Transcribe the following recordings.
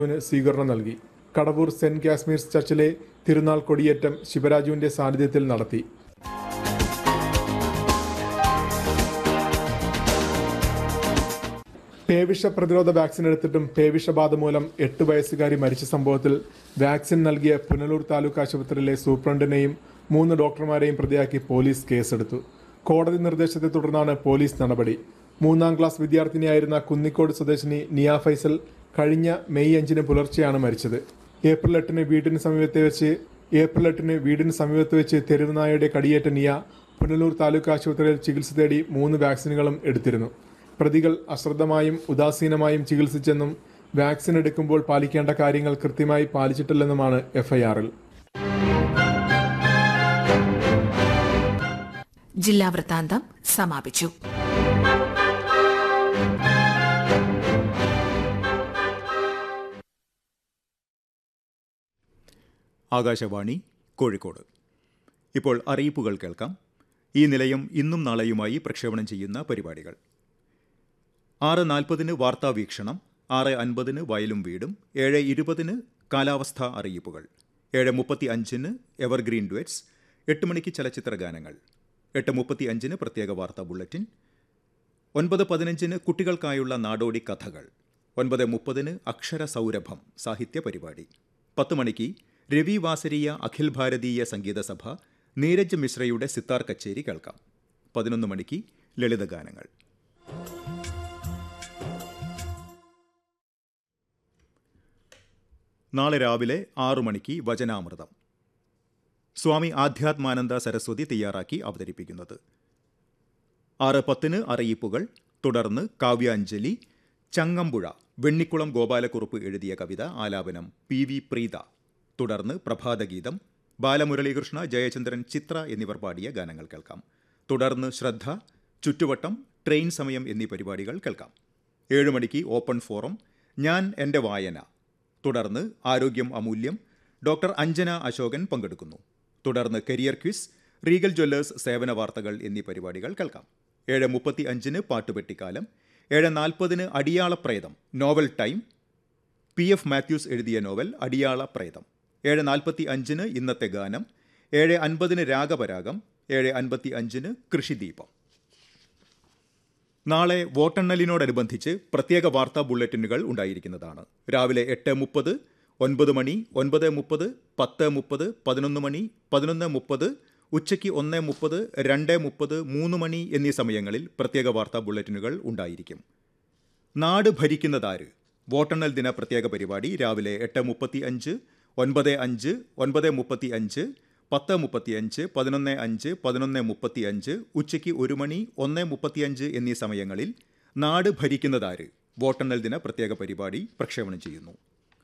ന് സ്വീകരണം നൽകി കടവൂർ സെന്റ് കാശ്മീർസ് ചർച്ചിലെ തിരുനാൾ കൊടിയേറ്റം ശിവരാജുവിന്റെ സാന്നിധ്യത്തിൽ നടത്തി പേവിഷ പ്രതിരോധ വാക്സിൻ എടുത്തിട്ടും പേവിഷബാധ മൂലം എട്ട് വയസ്സുകാരി മരിച്ച സംഭവത്തിൽ വാക്സിൻ നൽകിയ പുനലൂർ താലൂക്ക് ആശുപത്രിയിലെ സൂപ്രണ്ടിനെയും മൂന്ന് ഡോക്ടർമാരെയും പ്രതിയാക്കി പോലീസ് കേസെടുത്തു കോടതി നിർദ്ദേശത്തെ തുടർന്നാണ് പോലീസ് നടപടി മൂന്നാം ക്ലാസ് വിദ്യാർത്ഥിനിയായിരുന്ന കുന്നിക്കോട് സ്വദേശിനി നിയ ഫൈസൽ കഴിഞ്ഞ മെയ് അഞ്ചിന് പുലർച്ചെയാണ് മരിച്ചത് ഏപ്രിൽ എട്ടിന് വീടിന് സമീപത്തെ വെച്ച് ഏപ്രിൽ എട്ടിന് വീടിന് സമീപത്ത് വെച്ച് തെരുവ് നായയുടെ കടിയേറ്റ നിയ പുനലൂർ താലൂക്ക് ആശുപത്രിയിൽ ചികിത്സ തേടി മൂന്ന് വാക്സിനുകളും എടുത്തിരുന്നു പ്രതികൾ അശ്രദ്ധമായും ഉദാസീനമായും ചികിത്സിച്ചെന്നും വാക്സിൻ എടുക്കുമ്പോൾ പാലിക്കേണ്ട കാര്യങ്ങൾ കൃത്യമായി പാലിച്ചിട്ടില്ലെന്നുമാണ് എഫ്ഐആറിൽ ജില്ലാ വൃത്താന്തം സമാപിച്ചു ആകാശവാണി കോഴിക്കോട് ഇപ്പോൾ അറിയിപ്പുകൾ കേൾക്കാം ഈ നിലയം ഇന്നും നാളെയുമായി പ്രക്ഷേപണം ചെയ്യുന്ന പരിപാടികൾ ആറ് നാൽപ്പതിന് വാർത്താ വീക്ഷണം ആറ് അൻപതിന് വയലും വീടും ഏഴ് ഇരുപതിന് കാലാവസ്ഥാ അറിയിപ്പുകൾ ഏഴ് മുപ്പത്തി അഞ്ചിന് എവർഗ്രീൻ ഡുവറ്റ്സ് എട്ട് മണിക്ക് ചലച്ചിത്ര ഗാനങ്ങൾ എട്ട് മുപ്പത്തി അഞ്ചിന് പ്രത്യേക വാർത്താ ബുള്ളറ്റിൻ ഒൻപത് പതിനഞ്ചിന് കുട്ടികൾക്കായുള്ള നാടോടി കഥകൾ ഒൻപത് മുപ്പതിന് അക്ഷര സൗരഭം സാഹിത്യ പരിപാടി പത്ത് മണിക്ക് രവി വാസരീയ അഖിൽ ഭാരതീയ സംഗീത സഭ നീരജ് മിശ്രയുടെ സിത്താർ കച്ചേരി കേൾക്കാം പതിനൊന്ന് മണിക്ക് ലളിതഗാനങ്ങൾ നാളെ രാവിലെ ആറു മണിക്ക് വചനാമൃതം സ്വാമി ആധ്യാത്മാനന്ദ സരസ്വതി തയ്യാറാക്കി അവതരിപ്പിക്കുന്നത് ആറ് പത്തിന് അറിയിപ്പുകൾ തുടർന്ന് കാവ്യാഞ്ജലി ചങ്ങമ്പുഴ വെണ്ണിക്കുളം ഗോപാലക്കുറുപ്പ് എഴുതിയ കവിത ആലാപനം പി വി പ്രീത തുടർന്ന് പ്രഭാതഗീതം ബാലമുരളീകൃഷ്ണ ജയചന്ദ്രൻ ചിത്ര എന്നിവർ പാടിയ ഗാനങ്ങൾ കേൾക്കാം തുടർന്ന് ശ്രദ്ധ ചുറ്റുവട്ടം ട്രെയിൻ സമയം എന്നീ പരിപാടികൾ കേൾക്കാം ഏഴ് മണിക്ക് ഓപ്പൺ ഫോറം ഞാൻ എൻ്റെ വായന തുടർന്ന് ആരോഗ്യം അമൂല്യം ഡോക്ടർ അഞ്ജന അശോകൻ പങ്കെടുക്കുന്നു തുടർന്ന് കരിയർ ക്വിസ് റീഗൽ ജ്വല്ലേഴ്സ് സേവന വാർത്തകൾ എന്നീ പരിപാടികൾ കേൾക്കാം ഏഴ് മുപ്പത്തി അഞ്ചിന് പാട്ടുപെട്ടിക്കാലം ഏഴ് നാൽപ്പതിന് Adiyala Pretham novel time P F Mathews എഴുതിയ നോവൽ അടിയാള പ്രേതം ഏഴ് നാൽപ്പത്തി അഞ്ചിന് ഇന്നത്തെ ഗാനം ഏഴ് അൻപതിന് രാഗപരാഗം ഏഴ് അൻപത്തി അഞ്ചിന് കൃഷിദീപം നാളെ വോട്ടെണ്ണലിനോടനുബന്ധിച്ച് പ്രത്യേക വാർത്താ ബുള്ളറ്റിനുകൾ ഉണ്ടായിരിക്കുന്നതാണ് രാവിലെ എട്ട് മുപ്പത് ഒൻപത് മണി ഒൻപത് മുപ്പത് പത്ത് മുപ്പത് പതിനൊന്ന് മണി പതിനൊന്ന് മുപ്പത് ഉച്ചയ്ക്ക് ഒന്ന് മുപ്പത് രണ്ട് മുപ്പത് മൂന്ന് മണി എന്നീ സമയങ്ങളിൽ പ്രത്യേക വാർത്താ ബുള്ളറ്റിനുകൾ ഉണ്ടായിരിക്കും നാട് ഭരിക്കുന്നതാര് വോട്ടെണ്ണൽ ദിന പ്രത്യേക പരിപാടി രാവിലെ എട്ട് മുപ്പത്തി അഞ്ച് ഒൻപത് അഞ്ച് ഒൻപത് മുപ്പത്തി അഞ്ച് പത്ത് മുപ്പത്തിയഞ്ച് പതിനൊന്ന് അഞ്ച് പതിനൊന്ന് മുപ്പത്തി അഞ്ച് ഉച്ചയ്ക്ക് ഒരു മണി ഒന്ന് മുപ്പത്തിയഞ്ച് എന്നീ സമയങ്ങളിൽ നാട് ഭരിക്കുന്നതാര് വോട്ടെണ്ണൽ ദിന പ്രത്യേക പരിപാടി പ്രക്ഷേപണം ചെയ്യുന്നു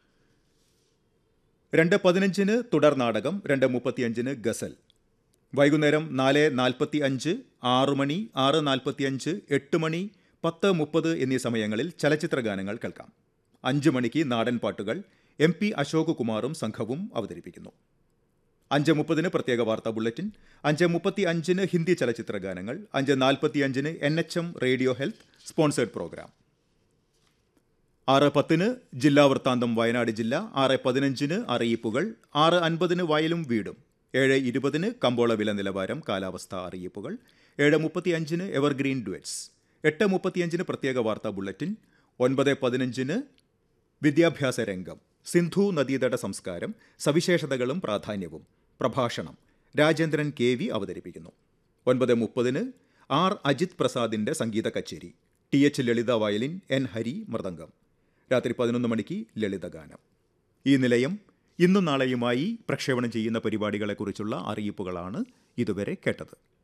രണ്ട് പതിനഞ്ചിന് തുടർ നാടകം രണ്ട് മുപ്പത്തിയഞ്ചിന് ഗസൽ വൈകുന്നേരം നാല് നാൽപ്പത്തി അഞ്ച് ആറ് മണി ആറ് നാൽപ്പത്തി അഞ്ച് എട്ട് മണി പത്ത് മുപ്പത് എന്നീ സമയങ്ങളിൽ ചലച്ചിത്ര ഗാനങ്ങൾ കേൾക്കാം അഞ്ച് മണിക്ക് നാടൻ പാട്ടുകൾ എം പി അശോക് കുമാറും സംഘവും അവതരിപ്പിക്കുന്നു അഞ്ച് മുപ്പതിന് പ്രത്യേക വാർത്താ ബുള്ളറ്റിൻ അഞ്ച് മുപ്പത്തി അഞ്ചിന് ഹിന്ദി ചലച്ചിത്ര ഗാനങ്ങൾ അഞ്ച് നാൽപ്പത്തി അഞ്ചിന് N H M radio health sponsored programme ആറ് പത്തിന് ജില്ലാ വൃത്താന്തം വയനാട് ജില്ല ആറ് പതിനഞ്ചിന് അറിയിപ്പുകൾ ആറ് അൻപതിന് വയലും വീടും ഏഴ് ഇരുപതിന് കമ്പോള വില നിലവാരം കാലാവസ്ഥ അറിയിപ്പുകൾ ഏഴ് മുപ്പത്തി അഞ്ചിന് എവർഗ്രീൻ ഡുവറ്റ്സ് എട്ട് മുപ്പത്തിയഞ്ചിന് പ്രത്യേക വാർത്താ ബുള്ളറ്റിൻ ഒൻപത് പതിനഞ്ചിന് വിദ്യാഭ്യാസ രംഗം സിന്ധു നദീതട സംസ്കാരം സവിശേഷതകളും പ്രാധാന്യവും പ്രഭാഷണം രാജേന്ദ്രൻ കെ വി അവതരിപ്പിക്കുന്നു ഒൻപത് മുപ്പതിന് ആർ അജിത് പ്രസാദിന്റെ സംഗീത കച്ചേരി T H Lalitha violin N Hari മൃദംഗം രാത്രി പതിനൊന്ന് മണിക്ക് ലളിതഗാനം ഈ നിലയം ഇന്നും നാളെയുമായി പ്രക്ഷേപണം ചെയ്യുന്ന പരിപാടികളെക്കുറിച്ചുള്ള അറിയിപ്പുകളാണ് ഇതുവരെ കേട്ടത്